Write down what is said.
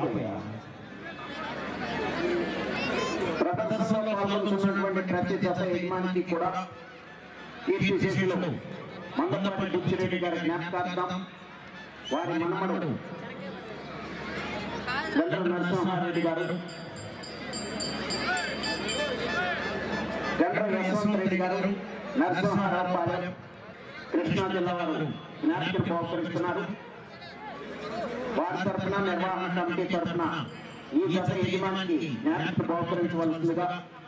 ఆపయ్యా ప్రదర్శనలో పాల్గొంటున్నటువంటి ప్రతి జత యజమానికి కూడా కీర్తి శేషులు మందపల్లి బుచ్చిరెడ్డి గారి జ్ఞాపకార్థం వారి మనమడు గంటల నరసింహారెడ్డి గారు గంటల యశ్వంత్ రెడ్డి గారు నరసింహారావు పాలెం కృష్ణా జిల్లా వారు జ్ఞాపకం బహుకరిస్తున్నారు వారి తరఫున నిర్వహణ కమిటీ తరఫున ఈ జత యజమానికి జ్ఞాపకం బహుకరించవలసిందిగా